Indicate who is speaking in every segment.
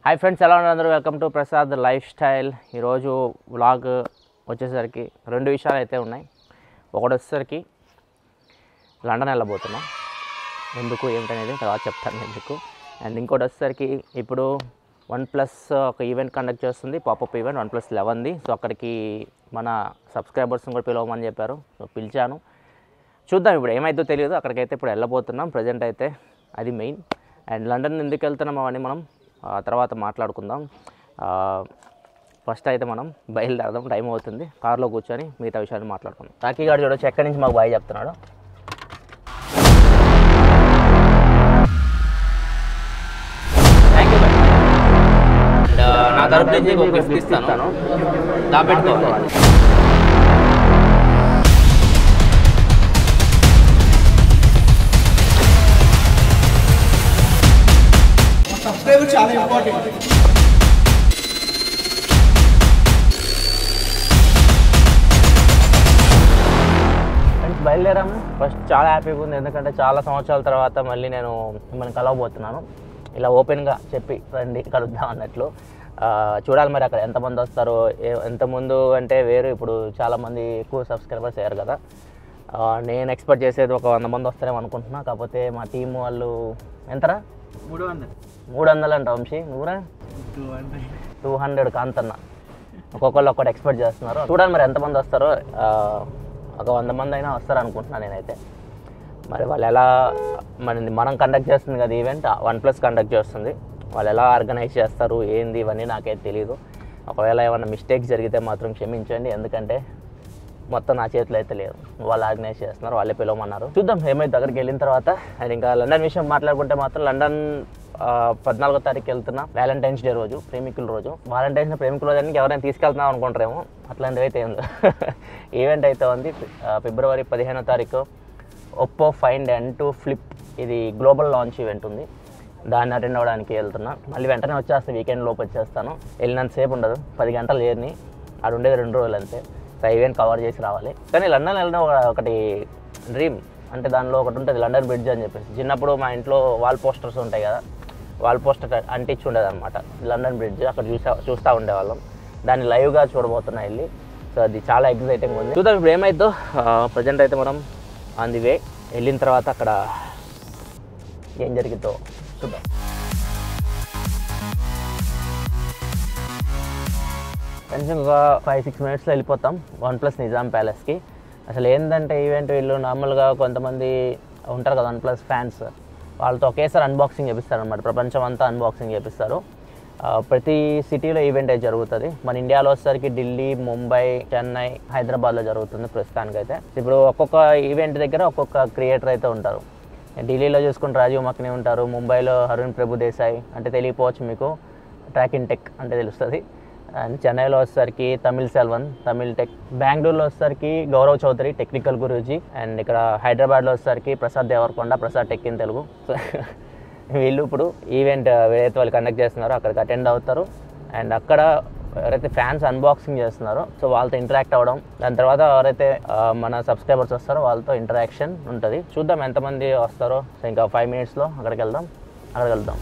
Speaker 1: Hi friends ఎలా ఉన్నారు అందరూ welcome to Prasad lifestyle ఈరోజు వ్లాగ్ వచ్చేసరికి రెండు విషయాలు అయితే ఉన్నాయి ఒకటి వచ్చేసరికి లండన్ వెళ్ళబోతున్నాం ఎందుకు ఏమిటనేది తర్వాత చెప్తాను ఎందుకు అండ్ ఇంకోటి వచ్చేసరికి ఇప్పుడు వన్ ప్లస్ ఒక ఈవెంట్ కండక్ట్ చేస్తుంది పాపప్ ఈవెంట్ వన్ ప్లస్ లెవెన్ది సో అక్కడికి మన సబ్స్క్రైబర్స్ని కూడా పిలవమని చెప్పారు సో పిలిచాను చూద్దాం ఇప్పుడు ఏమైందో తెలియదు అక్కడికైతే ఇప్పుడు వెళ్ళబోతున్నాం ప్రజెంట్ అయితే అది మెయిన్ అండ్ లండన్ ఎందుకు వెళ్తున్నాం అవన్నీ మనం ఆ, తర్వాత మాట్లాడుకుందాం ఫస్ట్ అయితే మనం బయలుదేరదాం టైం అవుతుంది కార్లో కూర్చొని మిగతా విషయాలు మాట్లాడుకుందాం రాకీ గారు చూడొచ్చు ఎక్కడి నుంచి మాకు బాయ్ చెప్తున్నాడు థ్యాంక్ యూ అండ్ నా తరపు నుంచి ఒక గిఫ్ట్ ఇస్తాను దాపెట్టుకోవాలి
Speaker 2: సబ్స్క్రైబర్ చాలా ఇంపార్టెంట్
Speaker 1: ఫ్రెండ్స్ బయలుదేరాము ఫస్ట్ చాలా హ్యాపీగా ఉంది ఎందుకంటే చాలా సంవత్సరాల తర్వాత మళ్ళీ నేను మిమ్మల్ని కలవబోతున్నాను ఇలా ఓపెన్గా చెప్పి రండి కలుద్దాం అన్నట్లు ఆ, చూడాలి మరి అక్కడ ఎంతమంది వస్తారో ఏ- ఎంతమంది అంటే వేరు ఇప్పుడు చాలామంది ఎక్కువ సబ్స్క్రైబర్స్ అయ్యారు కదా ఆ, నేను ఎక్స్పెక్ట్ చేసేది ఒక వంద మంది వస్తారేమో అనుకుంటున్నా కాకపోతే మా టీం వాళ్ళు ఎంతరా
Speaker 2: మూడు వందలు
Speaker 1: మూడు వందలు అంట వంశీ నువ్వురా
Speaker 2: టూ హండ్రెడ్
Speaker 1: టూ హండ్రెడ్ కాంతన్న ఒక్కొక్కళ్ళు ఒక్కటి ఎక్స్పెక్ట్ చేస్తున్నారు చూడండి మరి ఎంతమంది వస్తారో ఆ, ఒక వంద మంది అయినా వస్తారు అనుకుంటున్నాను నేనైతే మరి వాళ్ళు ఎలా మన మనం కండక్ట్ చేస్తుంది కదా ఈవెంట్ వన్ ప్లస్ కండక్ట్ చేస్తుంది వాళ్ళు ఎలా ఆర్గనైజ్ చేస్తారు ఏంది ఇవన్నీ నాకైతే తెలియదు ఒకవేళ ఏమైనా మిస్టేక్స్ జరిగితే మాత్రం క్షమించండి ఎందుకంటే మొత్తం నా చేతిలో అయితే లేదు వాళ్ళు ఆర్గనైజ్ చేస్తున్నారు వాళ్ళే పిలవమన్నారు చూద్దాం ఏమైతే దగ్గరికి వెళ్ళిన తర్వాత అండ్ ఇంకా లండన్ విషయం మాట్లాడుకుంటే మాత్రం లండన్ ఆ, పద్నాలుగో తారీఖు వెళ్తున్నా వ్యాలంటైన్స్ డే రోజు ప్రేమికుల రోజు వ్యాలంటైన్స్ డే ప్రేమికుల రోజు అని ఎవరైనా తీసుకెళ్తున్నాం అనుకుంటారేమో అట్లాంటివి అయితే ఏం లేదు ఈవెంట్ అయితే ఉంది ఆ, ఫిబ్రవరి పదిహేనో తారీఖు Oppo Find N two Flip ఇది గ్లోబల్ లాంచ్ ఈవెంట్ ఉంది దాన్ని అటెండ్ అవ్వడానికి వెళ్తున్నా మళ్ళీ వెంటనే వచ్చేస్తాను వీకెండ్ లోపు వచ్చేస్తాను వెళ్ళినంతసేపు ఉండదు పది గంటలు జర్నీ ఆడ ఉండేది రెండు రోజులు అంతే సో ఈవెంట్ కవర్ చేసి రావాలి కానీ లండన్ వెళ్ళడం ఒక- ఒకటి డ్రీమ్ అంటే దానిలో ఒకటి ఉంటుంది లండన్ బ్రిడ్జ్ అని చెప్పేసి చిన్నప్పుడు మా ఇంట్లో వాల్ పోస్టర్స్ ఉంటాయి కదా వాల్ పోస్టర్ అంటించి ఉండేది అనమాట లండన్ బ్రిడ్జ్ అక్కడ చూసా చూస్తూ ఉండేవాళ్ళం దాన్ని లైవ్గా చూడబోతున్నా వెళ్ళి సో అది చాలా ఎగ్జైటింగ్ ఉంది చూద్దాం ఇప్పుడు ఏమైందో ప్రజెంట్ అయితే మనం ఆన్ ది వే వెళ్ళిన తర్వాత అక్కడ ఏం జరిగిందో చూద్దాం కనీసం ఒక ఫైవ్ సిక్స్ మినిట్స్లో వెళ్ళిపోతాం వన్ ప్లస్ నిజాం ప్యాలెస్కి అసలు ఏంటంటే ఈవెంట్ వీళ్ళు నార్మల్గా కొంతమంది ఉంటారు కదా వన్ ప్లస్ ఫ్యాన్స్ వాళ్ళతో ఒకేసారి అన్బాక్సింగ్ చేపిస్తారు అనమాట ప్రపంచం అంతా అన్బాక్సింగ్ చేపిస్తారు ఆ, ప్రతి సిటీలో ఈవెంట్ అయితే జరుగుతుంది మన ఇండియాలో వచ్చేసరికి ఢిల్లీ ముంబై చెన్నై హైదరాబాద్లో జరుగుతుంది ప్రస్తుతానికైతే ఇప్పుడు ఒక్కొక్క ఈవెంట్ దగ్గర ఒక్కొక్క క్రియేటర్ అయితే ఉంటారు ఢిల్లీలో చూసుకుంటే రాజీవ్ మక్ని ఉంటారు ముంబైలో అరుణ్ ప్రభు దేశాయ్ అంటే తెలియపోవచ్చు మీకు ట్రాక్ ఇన్ టెక్ అంటే తెలుస్తుంది అండ్ చెన్నైలో వచ్చేసరికి తమిళ్ సెల్వన్ తమిళ్ టెక్ బెంగళూరులో వచ్చేసరికి గౌరవ్ చౌదరి టెక్నికల్ గురూజీ అండ్ ఇక్కడ హైదరాబాద్లో వచ్చేసరికి Prasad Devarakonda Prasad tech in Telugu so వీళ్ళు ఇప్పుడు ఈవెంట్ ఏదైతే వాళ్ళు కండక్ట్ చేస్తున్నారో అక్కడికి అటెండ్ అవుతారు అండ్ అక్కడ ఎవరైతే ఫ్యాన్స్ అన్బాక్సింగ్ చేస్తున్నారో సో వాళ్ళతో ఇంటరాక్ట్ అవ్వడం దాని తర్వాత ఎవరైతే ఆ, మన సబ్స్క్రైబర్స్ వస్తారో వాళ్ళతో ఇంటరాక్షన్ ఉంటుంది చూద్దాం ఎంతమంది వస్తారో సో ఇంకా ఫైవ్ మినిట్స్లో అక్కడికి వెళ్దాం అక్కడికి వెళ్దాం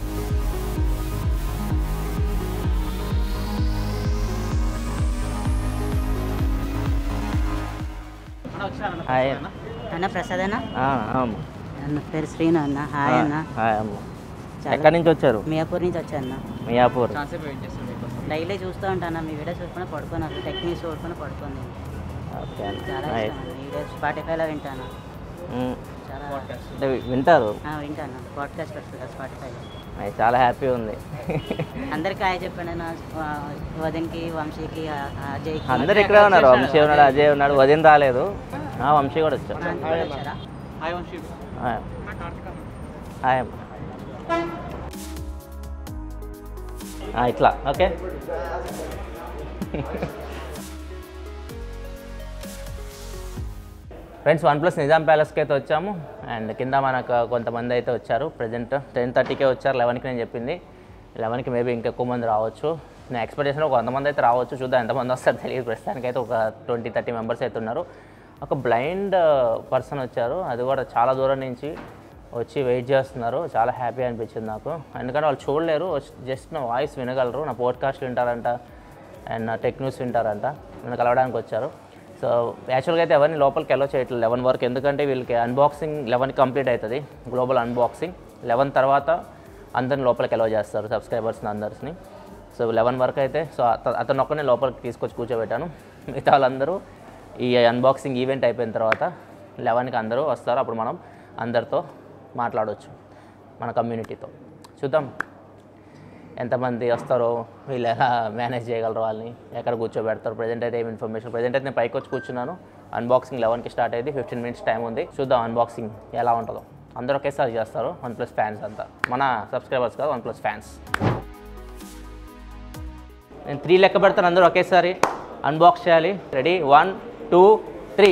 Speaker 1: హాయ్
Speaker 3: అన్న ప్రసాద్ అన్న
Speaker 1: ఆ, అమ్మ.
Speaker 3: అన్న పేరు శ్రీను అన్న హాయ్ అన్న
Speaker 1: హాయ్ అమ్మ ఎక్కడి నుంచి వచ్చారు
Speaker 3: మియాపూర్ నుంచి వచ్చా అన్న
Speaker 1: మియాపూర్
Speaker 3: డైలీ చూస్తూ ఉంటాను మీ వీడియోస్ చూసుకుని పడుకోను టెక్నిక్స్ చూసుకుని పడుకోను
Speaker 1: ఓకే అన్న.
Speaker 3: చాలా
Speaker 1: హాయ్.
Speaker 3: ఇష్టం అన్న వీడియోస్ స్పాటిఫైలో వింటాను
Speaker 1: మ్,
Speaker 3: చాలా
Speaker 1: అంటే వింటారు
Speaker 3: ఆ, వింటాను పాడ్కాస్ట్ వస్తుంది కదా స్పాటిఫైలో
Speaker 1: అది చాలా హ్యాపీ ఉంది
Speaker 3: అందరికీ హాయ్ చెప్పండి అన్న ఆ, వదన్కి వంశీకి ఆ, అజయ్కి
Speaker 1: అందరు ఇక్కడే ఉన్నారు వంశీ ఉన్నాడు అజయ్ ఉన్నాడు వదిన రాలేదు ఆ, వంశీ కూడా వచ్చాడు
Speaker 3: అంతా కూడా వచ్చారా
Speaker 1: హాయ్ హాయ్ అమ్మ. ఆ, ఇట్లా okay friends OnePlus Nizam ప్యాలెస్కి అయితే వచ్చాము అండ్ కింద మనకు కొంతమంది అయితే వచ్చారు ప్రజెంట్ టెన్ థర్టీకే వచ్చారు లెవెన్కి నేను చెప్పింది లెవెన్కి మేబీ ఇంకెక్కువ మంది రావచ్చు నేను ఎక్స్పెక్ట్ చేసిన ఒక వంద మంది అయితే రావచ్చు చూద్దాం ఎంతమంది వస్తారు తెలియదు ప్రస్తుతానికి అయితే ఒక ట్వంటీ థర్టీ మెంబర్స్ అయితే ఉన్నారు ఒక బ్లైండ్ పర్సన్ వచ్చారు అది కూడా చాలా దూరం నుంచి వచ్చి వెయిట్ చేస్తున్నారు చాలా హ్యాపీ అనిపించింది నాకు ఎందుకంటే వాళ్ళు చూడలేరు జస్ట్ నా వాయిస్ వినగలరు నా పోడ్కాస్ట్ వింటారంట అండ్ నా టెక్ న్యూస్ వింటారంట నన్ను కలవడానికి వచ్చారు సో యాక్చువల్గా అయితే ఎవరిని లోపలికి వెళ్ళో చేయట్లేదు లెవెన్ వరకు ఎందుకంటే వీళ్ళకి అన్బాక్సింగ్ లెవెన్కి కంప్లీట్ అవుతుంది గ్లోబల్ అన్బాక్సింగ్ లెవెన్ తర్వాత అందరిని లోపలికి ఎలవ్ చేస్తారు సబ్స్క్రైబర్స్ని అందరిని సో లెవెన్ వరకు అయితే సో అత- అతను ఒక్కనే లోపలికి తీసుకొచ్చి కూర్చోబెట్టాను మిగతా వాళ్ళందరూ ఈ అన్బాక్సింగ్ ఈవెంట్ అయిపోయిన తర్వాత లెవెన్కి అందరూ వస్తారు అప్పుడు మనం అందరితో మాట్లాడవచ్చు మన కమ్యూనిటీతో చూద్దాం ఎంతమంది వస్తారో వీళ్ళు ఎలా మేనేజ్ చేయగలరు వాళ్ళని ఎక్కడ కూర్చోబెడతారు ప్రజెంట్ అయితే ఏం ఇన్ఫర్మేషన్ ప్రజెంట్ అయితే నేను పైకి వచ్చి కూర్చున్నాను అన్బాక్సింగ్ లెవెన్కి స్టార్ట్ అయింది ఫిఫ్టీన్ మినిట్స్ టైం ఉంది చూద్దాం అన్బాక్సింగ్ ఎలా ఉంటుందో అందరూ ఒకేసారి చేస్తారు వన్ ప్లస్ ఫ్యాన్స్ అంతా మన సబ్స్క్రైబర్స్ కాదు వన్ ప్లస్ ఫ్యాన్స్ నేను త్రీ లెక్క పెడతాను అందరూ ఒకేసారి అన్బాక్స్ చేయాలి ready one two three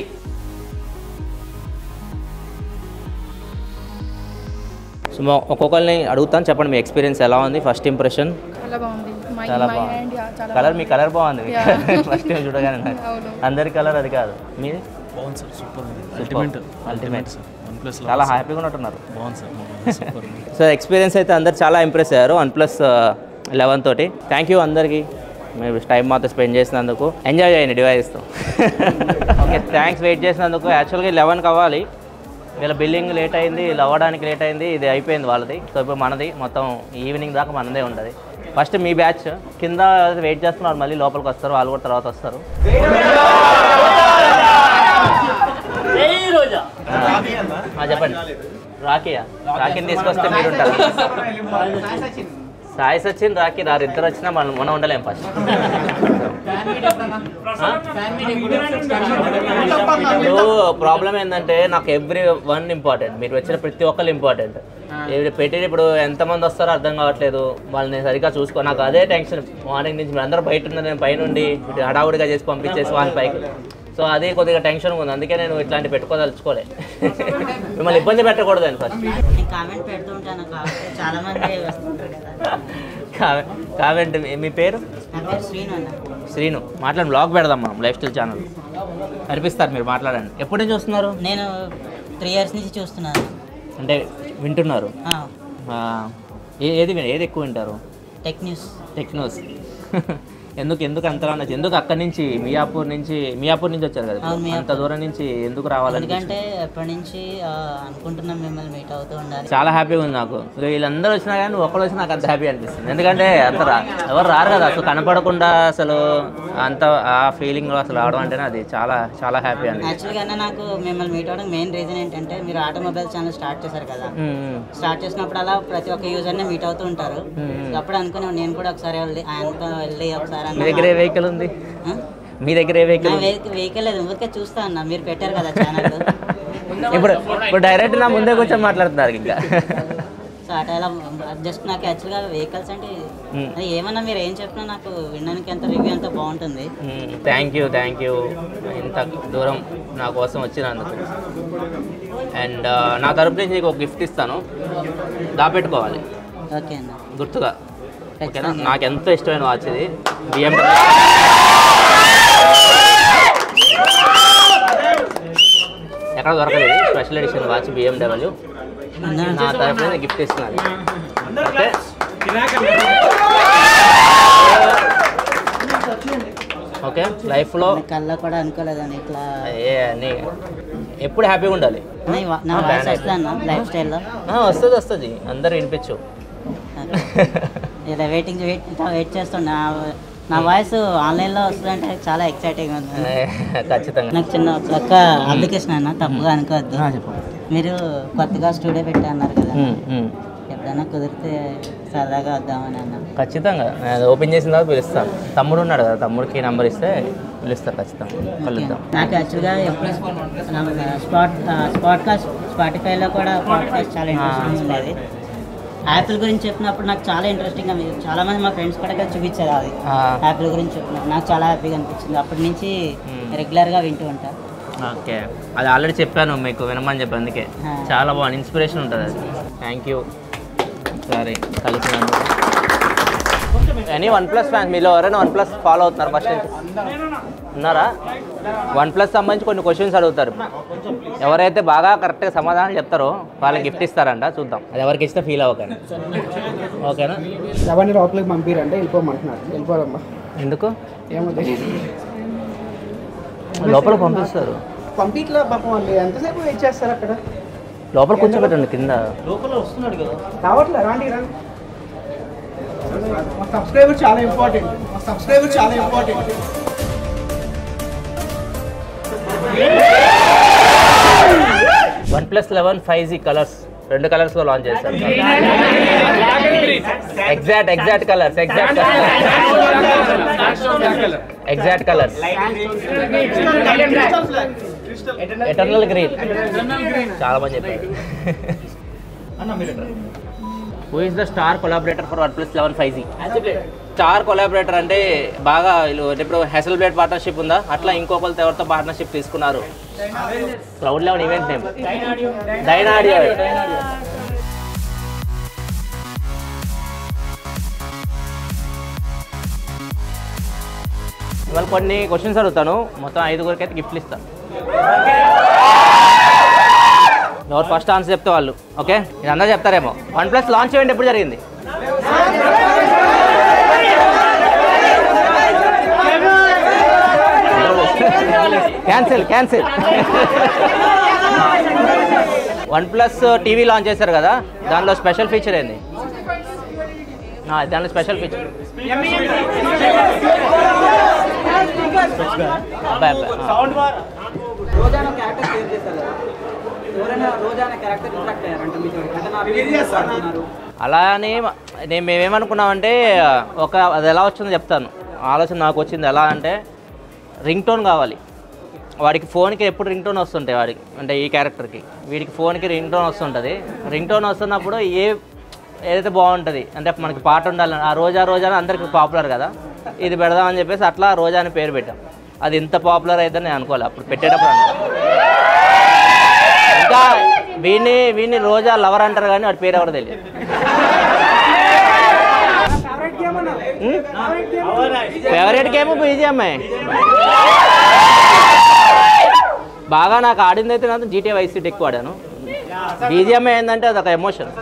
Speaker 1: so మా- ఒక్కొక్కరిని అడుగుతాను చెప్పండి మీ ఎక్స్పీరియన్స్ ఎలా ఉంది ఫస్ట్ ఇంప్రెషన్
Speaker 4: చాలా బాగుంది మై
Speaker 1: చాలా
Speaker 4: మై
Speaker 1: బాగుంది.
Speaker 4: హ్యాండ్ యా చాలా
Speaker 1: కలర్ మీ కలర్ బాగుంది
Speaker 4: Yeah.
Speaker 1: ఫస్ట్ టైం చూడగానే నాకు.
Speaker 4: అవును.
Speaker 1: అందరి కలర్ అది కాదు మీ
Speaker 5: బాగుంది సార్ సూపర్ ఉంది అల్టిమేట్
Speaker 1: అల్టిమేట్
Speaker 5: వన్ ప్లస్
Speaker 1: చాలా హ్యాపీగా ఉన్నట్టున్నారు
Speaker 5: బాగుంది సార్ బాగుంది సూపర్ ఉంది
Speaker 1: సో ఎక్స్పీరియన్స్ అయితే అందరు చాలా ఇంప్రెస్ అయ్యారు వన్ ప్లస్ లెవెన్ తోటి థ్యాంక్ యూ అందరికీ మీరు టైం మాతో స్పెండ్ చేసినందుకు ఎంజాయ్ చేయండి డివైస్తో ఓకే థ్యాంక్స్ వెయిట్ చేసినందుకు యాక్చువల్గా లెవెన్ కావాలి వీళ్ళ బిల్లింగ్ లేట్ అయింది వీళ్ళు అవ్వడానికి లేట్ అయింది ఇది అయిపోయింది వాళ్ళది సో ఇప్పుడు మనది మొత్తం ఈవినింగ్ దాకా మనదే ఉంటుంది ఫస్ట్ మీ బ్యాచ్ కింద వెయిట్ చేస్తున్నారు మళ్ళీ లోపలికి వస్తారు వాళ్ళు కూడా తర్వాత వస్తారు ఆ, చెప్పండి రాకీయా రాకీని తీసుకొస్తే మీరు ఉంటారు సాయి సచిన్ రాకీ రారు ఇద్దరు వచ్చినా మనం మనం ఉండలేం ఫస్ట్ ఇప్పుడు ప్రాబ్లం ఏంటంటే నాకు ఎవ్రీ వన్ ఇంపార్టెంట్ మీరు వచ్చిన ప్రతి ఒక్కరు ఇంపార్టెంట్ పెట్టి ఇప్పుడు ఎంతమంది వస్తారో అర్థం కావట్లేదు వాళ్ళని సరిగ్గా చూసుకో నాకు అదే టెన్షన్ మార్నింగ్ నుంచి మీరు అందరూ బయట ఉన్నారు నేను పైనుండి ఇటు హడావుడిగా చేసి పంపించేసి వాళ్ళ పైకి సో అదే కొద్దిగా టెన్షన్ ఉంది అందుకే నేను ఇట్లాంటి పెట్టుకోదలుచుకోలే మిమ్మల్ని ఇబ్బంది పెట్టకూడదని ఫస్ట్
Speaker 3: నేను కామెంట్ పెడుతూ ఉంటాను కాబట్టి చాలా మంది వస్తుంటారు కదా
Speaker 1: కామెంట్ మీ పేరు
Speaker 3: నా పేరు శ్రీను అన్న
Speaker 1: శ్రీను మాట్లాడి బ్లాగ్ పెడదాం మనం లైఫ్ స్టైల్ ఛానల్ కనిపిస్తారు మీరు మాట్లాడండి ఎప్పటి నుంచి చూస్తున్నారు
Speaker 3: నేను త్రీ ఇయర్స్ నుంచి చూస్తున్నాను
Speaker 1: అంటే వింటున్నారు
Speaker 3: ఆ,
Speaker 1: ఆ, ఏ- ఏది విన- ఏది ఎక్కువ వింటారు
Speaker 3: టెక్ న్యూస్
Speaker 1: టెక్నోస్ ఎందుకు ఎందుకు అంతలా నచ్చి ఎందుకు అక్కడి నుంచి మియాపూర్ నుంచి మియాపూర్ నుంచి వచ్చారు కదా
Speaker 3: అవును,
Speaker 1: ఇప్పుడు.
Speaker 3: మియాపూర్.
Speaker 1: అంత దూరం నుంచి ఎందుకు రావాలని
Speaker 3: ఎందుకంటే ఎప్పటి నుంచి ఆ, అనుకుంటున్నాం మిమ్మల్ని మీట్ అవుతూ ఉండాలి
Speaker 1: చాలా హ్యాపీగా ఉంది నాకు ఇక వీళ్ళందరూ వచ్చినా కానీ నువ్వు ఒక్కడు వచ్చినా నాకు అంత హ్యాపీ అనిపిస్తుంది ఎందుకంటే అంత రా ఎవరు రారు కదా అసలు కనపడకుండా అసలు అంత ఆ ఫీలింగ్ అసలు రావడం అంటేనే అది చాలా చాలా హ్యాపీ అండి
Speaker 3: యాక్చువల్గా అన్న నాకు మిమ్మల్ని మీట్ అవ్వడం మెయిన్ రీజన్ ఏంటంటే మీరు ఆటోమొబైల్ ఛానల్ స్టార్ట్ చేశారు కదా
Speaker 1: ఉమ్, ఉమ్.
Speaker 3: స్టార్ట్ చేసినప్పుడు అలా ప్రతి ఒక్క యూజర్ని మీట్ అవుతూ ఉంటారు అప్పుడు అనుకున్నాను నేను కూడా ఒకసారి వెళ్ళి ఆయనతో వెళ్ళి ఒకసారి
Speaker 1: మీ
Speaker 3: అన్న
Speaker 1: దగ్గర ఏ వెహికల్ ఉంది
Speaker 3: ఆ?
Speaker 1: మీ దగ్గర ఏ
Speaker 3: నా
Speaker 1: వెహికల్
Speaker 3: వెహికల్ వెహికల్ లేదు ఊరికే చూస్తా అన్న మీరు పెట్టారు కదా ఛానల్
Speaker 1: ఇప్పుడు ఇప్పుడు డైరెక్ట్ నా ముందే కూర్చొని మాట్లాడుతున్నారు ఇంకా
Speaker 3: సో అటు ఎలా జస్ట్ నాకు యాక్చువల్గా వెహికల్స్ అంటే
Speaker 1: మ్మ్.
Speaker 3: అది ఏమన్నా మీరు ఏం చెప్పినా నాకు వినడానికి ఎంత రివ్యూ అంతా బాగుంటుంది
Speaker 1: థ్యాంక్ యూ థ్యాంక్ యూ ఇంత దూరం నా కోసం వచ్చినందుకు అండ్ నా తరపు నుంచి నీకు ఒక గిఫ్ట్ ఇస్తాను దాపెట్టుకోవాలి
Speaker 3: ఓకే అన్న
Speaker 1: గుర్తుగా ఓకేనా
Speaker 3: ఖచ్చితంగా.
Speaker 1: నాకు ఎంతో ఇష్టమైన వాచ్ ఇది బిఎండబ్ల్యూ ఎక్కడ దొరకలేదు స్పెషల్ ఎడిషన్ వాచ్ బిఎండబ్ల్యూ నా తరపు నుంచి గిఫ్ట్ ఇస్తున్నాను ఓకే ఓకే లైఫ్లో
Speaker 3: కళ్ళ కూడా అనుకోలేదని ఇట్లా
Speaker 1: ఏ అన్నీ ఎప్పుడు హ్యాపీగా ఉండాలి
Speaker 3: అన్న, ఈ వా- నా వాయిస్ వస్తుంది అన్న లైఫ్ స్టైల్లో
Speaker 1: ఆ, వస్తుంది వస్తుంది అందరు వినిపించు
Speaker 3: ఇలా వెయిటింగ్ వెయిట్ ఇంకా వెయిట్ చేస్తున్నా నా- నా వాయిస్ ఆన్లైన్లో వస్తుందంటే చాలా ఎక్సైటింగ్ ఉంది
Speaker 1: ఖచ్చితంగా
Speaker 3: నాకు చిన్న ఒక్క అప్లికేషన్ అన్న తప్పుగా అనుకోవద్దు
Speaker 1: చెప్పు
Speaker 3: మీరు కొత్తగా స్టూడియో పెట్టా అన్నారు కదా
Speaker 1: ఉమ్, ఉమ్.
Speaker 3: ఎప్పుడైనా కుదిరితే సరదాగా వద్దామని అన్న
Speaker 1: ఖచ్చితంగా నేను ఓపెన్ చేసిన తర్వాత పిలుస్తాను తమ్ముడు ఉన్నాడు కదా తమ్ముడికి నెంబర్ ఇస్తే పిలుస్తారు ఖచ్చితంగా కలుద్దాం
Speaker 3: నాకు యాక్చువల్గా ఎప్పుడు స్పాట్ స్పాట్కాస్ట్ స్పాటిఫైలో కూడా పాడ్కాస్ట్ చాలా ఇంట్రెస్టింగ్ ఉండేది యాపిల్ గురించి చెప్పినప్పుడు నాకు చాలా ఇంట్రెస్టింగ్ అనిపించింది చాలా మంది మా ఫ్రెండ్స్ కూడా చూపించారు అది
Speaker 1: ఆ,
Speaker 3: యాపిల్ గురించి చెప్పినప్పుడు నాకు చాలా హ్యాపీగా అనిపించింది అప్పటి నుంచి
Speaker 1: Hmm.
Speaker 3: రెగ్యులర్గా వింటూ ఉంటా
Speaker 1: ఓకే అది ఆల్రెడీ చెప్పాను మీకు వినమని చెప్పి అందుకే
Speaker 3: ఆ.
Speaker 1: చాలా బాగుంది ఇన్స్పిరేషన్ ఉంటుంది అది థ్యాంక్ యూ సరే కలిసినందుకు ఎనీ వన్ ప్లస్ ఫ్యాన్స్ మీలో ఎవరైనా వన్ ప్లస్ ఫాలో అవుతున్నారు ఫస్ట్ నుంచి ఉన్నారా వన్ ప్లస్ సంబంధించి కొన్ని క్వశ్చన్స్ అడుగుతారు ఎవరైతే బాగా కరెక్ట్గా సమాధానం చెప్తారో వాళ్ళకి గిఫ్ట్ ఇస్తారంట చూద్దాం అది ఎవరికి ఇస్తే ఫీల్ అవ్వకండి ఓకేనా
Speaker 2: ఎవరిని లోపలికి పంపిరంటే వెళ్ళిపోమంటున్నారు వెళ్ళిపోదమ్మా
Speaker 1: ఎందుకు
Speaker 2: ఏమో తెలియదు
Speaker 1: లోపల పంపిస్తారు
Speaker 2: పంపిట్లా పాపం వాళ్ళు ఎంతసేపు వెయిట్ చేస్తారు అక్కడ
Speaker 1: లోపల కూర్చోబెట్టండి కింద
Speaker 2: రావట్లే రాండి రండి మా సబ్స్క్రైబర్ చాలా ఇంపార్టెంట్ మా సబ్స్క్రైబర్ చాలా important
Speaker 1: OnePlus eleven five G colours రెండు కలర్స్ లో లాంచ్ చేస్తారు exact exact colours exact exact colours eternal green చాలా మంది చెప్పారు who is the star collaborator for OnePlus eleven five G star collaborator అంటే బాగా వీళ్ళు అంటే ఇప్పుడు హెసల్ బ్లేడ్ పార్ట్నర్షిప్ ఉందా అట్లా ఇంకొకరితో ఎవరితో పార్ట్నర్షిప్ తీసుకున్నారు cloud eleven event name Dynaudio ఇవాళ కొన్ని క్వశ్చన్స్ అడుగుతాను మొత్తం ఐదుగురికి అయితే గిఫ్ట్లు ఇస్తాను ఎవరు ఫస్ట్ ఆన్సర్ చెప్తే వాళ్ళు ఓకే ఇది అందరూ చెప్తారేమో వన్ ప్లస్ లాంచ్ ఈవెంట్ ఎప్పుడు జరిగింది cancel cancel OnePlus TV launch చేశారు కదా దానిలో స్పెషల్ ఫీచర్ ఏంది ఆ, దానిలో స్పెషల్ ఫీచర్ అబ్బాయి అబ్బాయి ఆ.
Speaker 2: రోజాన క్యారెక్టర్ షేర్ చేశారు కదా ఎవరైనా రోజాన క్యారెక్టర్ ఇంట్రాక్ట్ అయ్యారంట మీతో అంటే నా వీడియో చేస్తున్నారు
Speaker 1: అలా అని మ- నేను మేమేమనుకున్నామంటే ఒక అది ఎలా వచ్చిందో చెప్తాను ఆలోచన నాకు వచ్చింది ఎలా అంటే రింగ్ టోన్ కావాలి వాడికి ఫోన్కి ఎప్పుడు రింగ్ టోన్ వస్తుంటాయి వాడికి అంటే ఈ క్యారెక్టర్కి వీడికి ఫోన్కి రింగ్ టోన్ వస్తుంటుంది రింగ్ టోన్ వస్తున్నప్పుడు ఏ ఏదైతే బాగుంటుంది అంటే మనకి పాట ఉండాలి ఆ రోజా రోజా అని అందరికి పాపులర్ కదా ఇది పెడదామని చెప్పేసి అట్లా రోజా అని పేరు పెట్టాం అది ఇంత పాపులర్ అయితే నేను అనుకోవాలి అప్పుడు పెట్టేటప్పుడు అనుకోలేదు. ఇంకా వీడిని వీడిని రోజా లవర్ అంటారు కానీ వాడి పేరు ఎవరు తెలియదు ఫేవరెట్ గేమ్ బీజిఎంఐ బాగా నాకు ఆడింది అయితే నాకు జీటీఏ వైస్ సిటీ ఎక్కువ ఆడాను బీజిఎంఐ ఏంటంటే అదొక ఎమోషన్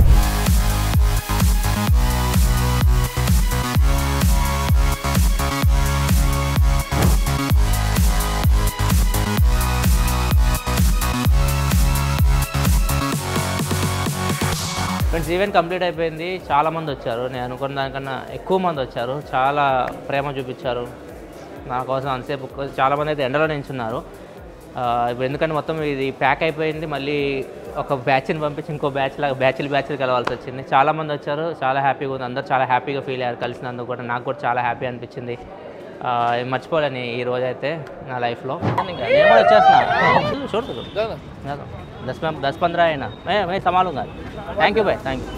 Speaker 1: ఫ్రెండ్స్ ఈవెంట్ కంప్లీట్ అయిపోయింది చాలా మంది వచ్చారు నేను అనుకున్న దానికన్నా ఎక్కువ మంది వచ్చారు చాలా ప్రేమ చూపించారు నా కోసం అంతసేపు ఒక్క- చాలా మంది అయితే ఎండలో నించున్నారు ఆ, ఇప్పుడు ఎందుకంటే మొత్తం ఇది ప్యాక్ అయిపోయింది మళ్ళీ ఒక బ్యాచ్ని పంపించి ఇంకో బ్యాచ్ లాగా బ్యాచ్లు బ్యాచ్లు కలవాల్సి వచ్చింది చాలా మంది వచ్చారు చాలా హ్యాపీగా ఉంది అందరూ చాలా హ్యాపీగా ఫీల్ అయ్యారు కలిసినందుకు కూడా నాకు కూడా చాలా హ్యాపీ అనిపించింది ఆ, ఇది మర్చిపోలేని ఈ రోజు అయితే నా లైఫ్లో ఇంకా నేను కూడా వచ్చేస్తున్నా చూడు దస్ దస్ పంద్రా అయినా మే మే సమాలుగా thank you bye thank you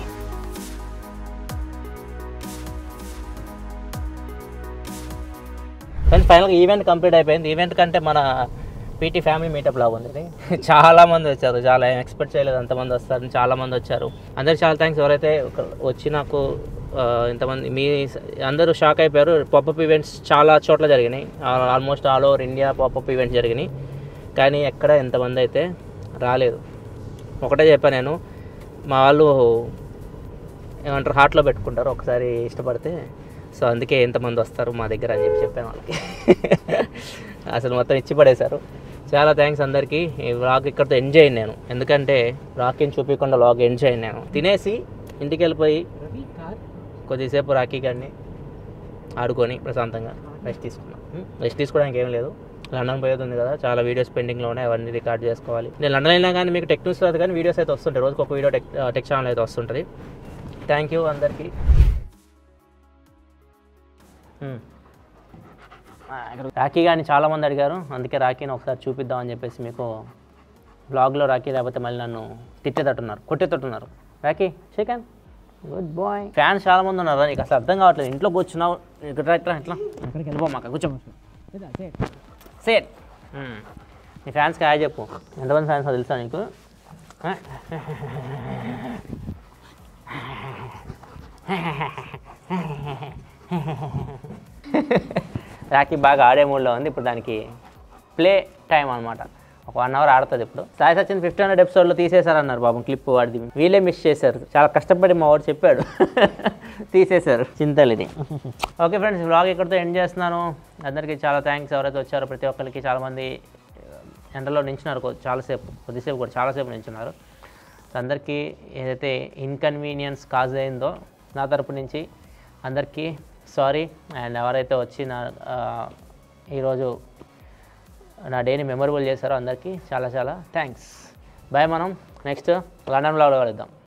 Speaker 1: friends ఫైనల్గా ఈవెంట్ కంప్లీట్ అయిపోయింది ఈవెంట్ కంటే మన పీటీ ఫ్యామిలీ మీటప్ లాగా ఉంది ఇది. చాలా మంది వచ్చారు చాలా ఎక్స్పెక్ట్ చేయలేదు అంతమంది వస్తారు చాలా మంది వచ్చారు అందరికి చాలా థ్యాంక్స్ ఎవరైతే ఒక- వచ్చి నాకు ఆ, ఇంతమంది మీ అందరూ షాక్ అయిపోయారు పాపప్ ఈవెంట్స్ చాలా చోట్ల జరిగినాయి almost all over India popup events జరిగినాయి కానీ ఎక్కడ ఎంతమంది అయితే రాలేదు ఒకటే చెప్పాను నేను మా వాళ్ళు ఏమంటారు హార్ట్లో పెట్టుకుంటారు ఒకసారి ఇష్టపడితే సో అందుకే ఎంతమంది వస్తారు మా దగ్గర అని చెప్పి చెప్పాను వాళ్ళకి అసలు మొత్తం ఇచ్చి పడేశారు చాలా థ్యాంక్స్ అందరికీ ఈ వ్లాగ్ ఇక్కడితో ఎంజాయ్ అయ్యాను నేను ఎందుకంటే రాకీని చూపించకుండా వ్లాగ్ ఎంజాయ్ అయ్యాను నేను తినేసి ఇంటికి వెళ్ళిపోయి కొద్దిసేపు రాఖీ గారిని ఆడుకొని ప్రశాంతంగా రెస్ట్ తీసుకున్నాం రెస్ట్ తీసుకోవడానికి ఏం లేదు లండన్ పోయేది ఉంది కదా చాలా వీడియోస్ పెండింగ్లో ఉన్నాయి అవన్నీ రికార్డ్ చేసుకోవాలి నేను లండన్ అయినా కానీ మీకు టెక్ న్యూస్ రాదు కానీ వీడియోస్ అయితే వస్తుంటాయి రోజుకి ఒక వీడియో టెక్ టెక్ ఛానల్ అయితే వస్తుంటుంది థ్యాంక్ యూ అందరికీ Hmm. ఆ, ఇక్కడ రాఖీ కానీ చాలామంది అడిగారు అందుకే రాఖీని ఒకసారి చూపిద్దామని చెప్పేసి మీకు బ్లాగ్లో రాఖీ లేకపోతే మళ్ళీ నన్ను తిట్టేటట్టున్నారు కొట్టేటట్టున్నారు రాఖీ షేకాన్ గుడ్ బాయ్ ఫ్యాన్స్ చాలా మంది ఉన్నారు నీకు అసలు అర్థం కావట్లేదు ఇంట్లో కూర్చున్నావు ఇట్లా ఇట్లా ఇట్లా అక్కడికి వెళ్ళిపోమాక కూర్చో సేట్ నీ ఫ్యాన్స్కి హాయ్ చెప్పు ఎంతమంది ఫ్యాన్స్ తెలుసా నీకు రాఖీ బాగా ఆడే మూడ్లో ఉంది ఇప్పుడు దానికి ప్లే టైం అనమాట ఒక వన్ అవర్ ఆడుతుంది ఇప్పుడు సాయి సచిన్ ఫిఫ్టీ హండ్రెడ్ ఎపిసోడ్లో తీసేశారన్నారు బాబు క్లిప్ వాడిది వీళ్ళే మిస్ చేశారు చాలా కష్టపడి మా వాడు చెప్పాడు తీసేశారు చింతలు ఇది ఓకే ఫ్రెండ్స్ వ్లాగ్ ఇక్కడితో ఎండ్ చేస్తున్నాను అందరికీ చాలా థ్యాంక్స్ ఎవరైతే వచ్చారో ప్రతి ఒక్కరికి చాలామంది ఎండలో నించున్నారు కొ- చాలాసేపు కొద్దిసేపు కూడా చాలాసేపు నించున్నారు అందరికీ ఏదైతే ఇన్కన్వీనియన్స్ కాజ్ అయిందో నా తరపు నుంచి అందరికీ సారీ అండ్ ఎవరైతే వచ్చి నా ఆ, ఈరోజు నా డేని మెమొరబుల్ చేశారో అందరికీ చాలా చాలా థ్యాంక్స్ బాయ్ మనం నెక్స్ట్ లండన్ బ్లాగ్లో కలుద్దాం